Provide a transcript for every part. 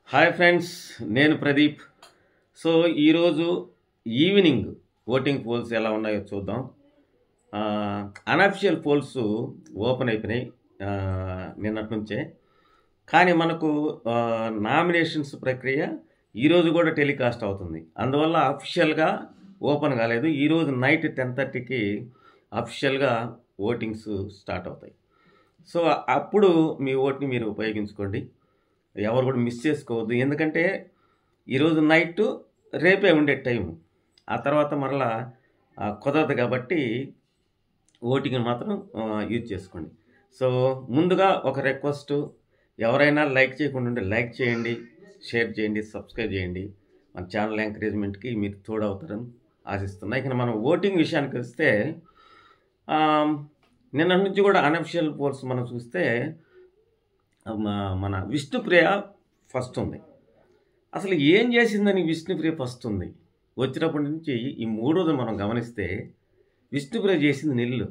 hi friends నేను Pradeep so ఈరోజు evening voting polls ఎలా ఉన్నాయో చూద్దాం అన్అఫిషియల్ పోల్స్ ఓపెన్ అయిపోయినాయి ఆ, నిన్నటి నుంచే కానీ మనకు నామినేషన్స్ ప్రక్రియ ఈరోజు కూడా టెలికాస్ట్ అవుతుంది అందువల్ల అఫిషియల్గా ఓపెన్ కాలేదు ఈరోజు నైట్ టెన్ థర్టీకి అఫిషియల్గా ఓటింగ్స్ స్టార్ట్ అవుతాయి సో అప్పుడు మీ ఓట్ని మీరు ఉపయోగించుకోండి ఎవరు కూడా మిస్ చేసుకోవద్దు ఎందుకంటే ఈరోజు నైట్ రేపే ఉండే టైం ఆ తర్వాత మరలా ఆ, కుదరదు కాబట్టి ఓటింగ్ మాత్రం ఆ, యూజ్ చేసుకోండి సో ముందుగా ఒక రిక్వెస్ట్ ఎవరైనా లైక్ చేయకుండా ఉంటే లైక్ చేయండి షేర్ చేయండి సబ్స్క్రైబ్ చేయండి మన ఛానల్ ఎంకరేజ్మెంట్కి మీరు తోడవుతారని ఆశిస్తున్నా ఇక మనం ఓటింగ్ విషయానికి వస్తే ఆ, నిన్న నుంచి కూడా అన్అఫిషియల్ పోల్స్ మనం చూస్తే మ- మన విష్ణుప్రియ ఫస్ట్ ఉంది అసలు ఏం చేసిందని విష్ణుప్రియ ఫస్ట్ ఉంది వచ్చినప్పటి నుంచి ఈ మూడోది మనం గమనిస్తే విష్ణుప్రియ చేసింది నిల్లు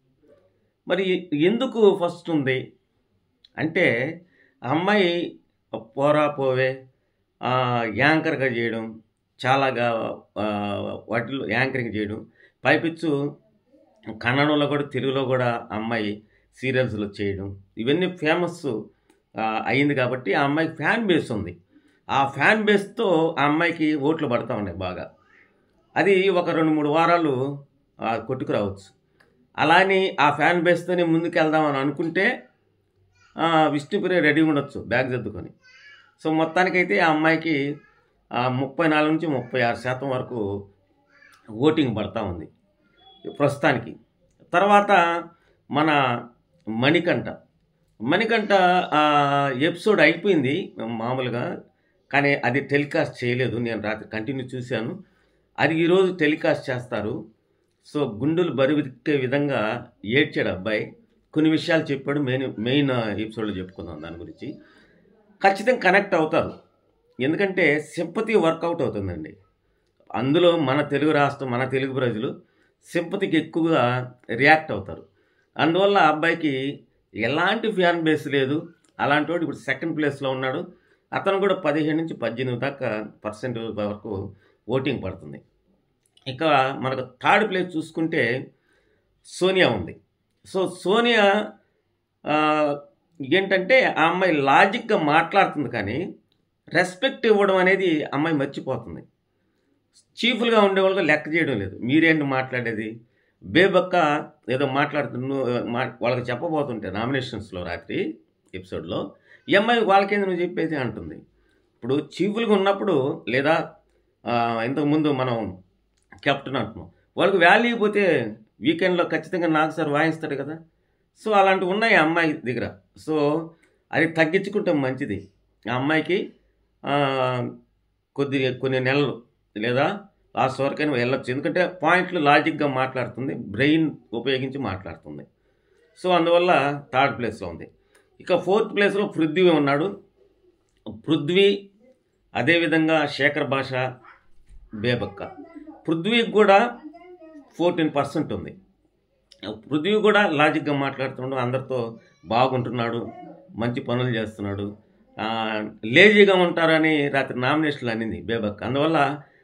మరి ఎందుకు ఫస్ట్ ఉంది అంటే ఆ అమ్మాయి పోరా పోవే ఆ, యాంకర్గా చేయడం చాలాగా ఆ, వాటిలో యాంకరింగ్ చేయడం పైపిచ్చు కన్నడంలో కూడా తెలుగులో కూడా ఆ అమ్మాయి సీరియల్స్లో చేయడం ఇవన్నీ ఫేమస్ ఆ, అయింది కాబట్టి ఆ అమ్మాయికి ఫ్యాన్ బేస్ ఉంది ఆ ఫ్యాన్ బేస్తో ఆ అమ్మాయికి ఓట్లు పడతా ఉన్నాయి బాగా అది ఒక రెండు మూడు వారాలు ఆ, కొట్టుకురావచ్చు అలాని ఆ ఫ్యాన్ బేస్తోనే ముందుకు వెళ్దామని అనుకుంటే ఆ, విష్ణుప్రియ రెడీ ఉండొచ్చు బ్యాగ్ సర్దుకొని సో మొత్తానికైతే ఆ అమ్మాయికి ఆ, ముప్పై నాలుగు నుంచి ముప్పై ఆరు శాతం వరకు ఓటింగ్ పడతా ఉంది ప్రస్తుతానికి తర్వాత మన మణికంఠ మణికంఠ ఆ, ఎపిసోడ్ అయిపోయింది మామూలుగా కానీ అది టెలికాస్ట్ చేయలేదు నేను రాత్రి కంటిన్యూ చూశాను అది ఈరోజు టెలికాస్ట్ చేస్తారు సో గుండెలు బరువెక్కే విధంగా ఏడ్చాడు అబ్బాయి కొన్ని విషయాలు చెప్పాడు మెయిన్ మెయిన్ ఎపిసోడ్లో చెప్పుకుందాం దాని గురించి ఖచ్చితంగా కనెక్ట్ అవుతారు ఎందుకంటే సింపతి వర్కౌట్ అవుతుందండి అందులో మన తెలుగు రాష్ట్రం మన తెలుగు ప్రజలు సింపతికి ఎక్కువగా రియాక్ట్ అవుతారు అందువల్ల ఆ అబ్బాయికి ఎలాంటి ఫ్యాన్ బేస్ లేదు అలాంటి వాడు ఇప్పుడు సెకండ్ ప్లేస్లో ఉన్నాడు అతను కూడా పదిహేను నుంచి పద్దెనిమిది దాకా పర్సెంట్ వరకు ఓటింగ్ పడుతుంది ఇక మనకు థర్డ్ ప్లేస్ చూసుకుంటే సోనియా ఉంది సో సోనియా ఆ, ఏంటంటే ఆ అమ్మాయి లాజిక్గా మాట్లాడుతుంది కానీ రెస్పెక్ట్ ఇవ్వడం అనేది అమ్మాయి మర్చిపోతుంది చీఫ్లుగా ఉండేవాళ్ళకి లెక్క చేయడం లేదు మీరేంటి మాట్లాడేది బేబక్క ఏదో మాట్లాడుతున్న మా- వాళ్ళకి చెప్పబోతుంటే నామినేషన్స్లో రాత్రి ఎపిసోడ్లో ఈ అమ్మాయి వాళ్ళకేంది నువ్వు చెప్పేది అంటుంది ఇప్పుడు చీఫ్లుగా ఉన్నప్పుడు లేదా ఆ, ఇంతకుముందు మనం కెప్టెన్ అంటున్నాం వాళ్ళకి వాల్యూ ఇవ్వకపోతే వీకెండ్లో ఖచ్చితంగా నాకు సార్ వాయిస్తాడు కదా సో అలాంటివి ఉన్నాయి ఆ అమ్మాయి దగ్గర సో అది తగ్గించుకుంటే మంచిది ఆ అమ్మాయికి ఆ, కొద్ది కొన్ని నెలలు లేదా లాస్ట్ వరకైనా వెళ్ళొచ్చు ఎందుకంటే పాయింట్లు లాజిక్గా మాట్లాడుతుంది బ్రెయిన్ ఉపయోగించి మాట్లాడుతుంది సో అందువల్ల థర్డ్ ప్లేస్లో ఉంది ఇక ఫోర్త్ ప్లేస్లో పృథ్వీ ఉన్నాడు పృథ్వీ అదేవిధంగా శేఖర్ భాష బేబక్క పృథ్వీకి కూడా ఫోర్టీన్ పర్సెంట్ ఉంది పృథ్వీ కూడా లాజిక్గా మాట్లాడుతున్నాడు అందరితో బాగుంటున్నాడు మంచి పనులు చేస్తున్నాడు ఆ, లేజీగా ఉంటారని రాత్రి నామినేషన్లు అనింది బేబక్ అందువల్ల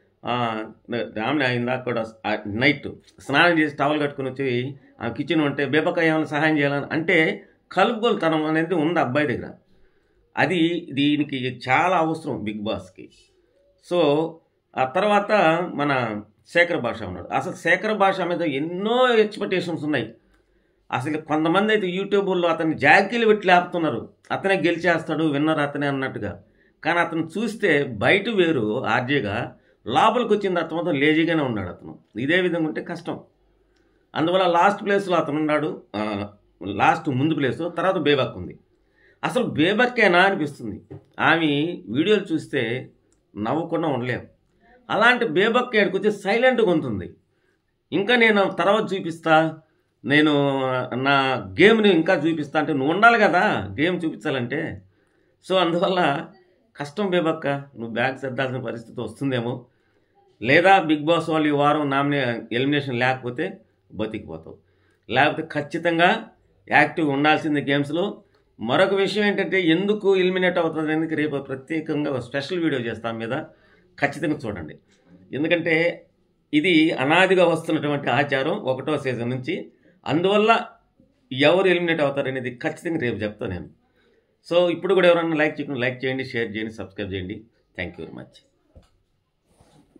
నామినే ఇందాక కూడా ఆ నైట్ స్నానం చేసి టవల్ కట్టుకుని వచ్చి ఆ కిచెన్ ఉంటే బేబక్క ఏమైనా సహాయం చేయాలని అంటే కలుపుగోలుతనం అనేది ఉంది అబ్బాయి దగ్గర అది దీనికి చాలా అవసరం బిగ్ బాస్కి సో ఆ తర్వాత మన శేఖర్ భాష ఉన్నాడు అసలు శేఖర్ భాష మీద ఎన్నో ఎక్స్పెక్టేషన్స్ ఉన్నాయి అసలు కొంతమంది అయితే యూట్యూబర్లో అతన్ని జాకీలు పెట్టి లేపుతున్నారు అతనే గెలిచేస్తాడు విన్నర్ అతనే అన్నట్టుగా కానీ అతను చూస్తే బయట వేరు ఆర్జేగా లోపలికి వచ్చిన తర్వాత మాత్రం లేజీగానే ఉన్నాడు అతను ఇదే విధంగా ఉంటే కష్టం అందువల్ల లాస్ట్ ప్లేస్లో అతను ఉన్నాడు ఆ, లాస్ట్ ముందు ప్లేస్ తర్వాత బేబక్ ఉంది అసలు బేబక్కేనా అనిపిస్తుంది ఆమె వీడియోలు చూస్తే నవ్వకుండా ఉండలేం అలాంటి బేబక్ ఏడుకు వచ్చి సైలెంట్గా ఉంటుంది ఇంకా నేను తర్వాత చూపిస్తా నేను నా గేమ్ని ఇంకా చూపిస్తా అంటే నువ్వు ఉండాలి కదా గేమ్ చూపించాలంటే సో అందువల్ల కష్టం బేబక్క నువ్వు బ్యాగ్ సర్దాల్సిన పరిస్థితి వస్తుందేమో లేదా బిగ్ బాస్ వాళ్ళు ఈ వారం నామినే ఎలిమినేషన్ లేకపోతే బతికిపోతావు లేకపోతే ఖచ్చితంగా యాక్టివ్ ఉండాల్సింది గేమ్స్లో మరొక విషయం ఏంటంటే ఎందుకు ఎలిమినేట్ అవుతుంది అనేది రేపు ప్రత్యేకంగా ఒక స్పెషల్ వీడియో చేస్తాం మీద ఖచ్చితంగా చూడండి ఎందుకంటే ఇది అనాదిగా వస్తున్నటువంటి ఆచారం ఒకటో సీజన్ నుంచి అందువల్ల ఎవరు ఎలిమినేట్ అవుతారు అనేది ఖచ్చితంగా రేపు చెప్తాను నేను సో ఇప్పుడు కూడా ఎవరన్నా లైక్ చేయకుండా లైక్ చేయండి షేర్ చేయండి సబ్స్క్రైబ్ చేయండి థ్యాంక్ యూ వెరీ మచ్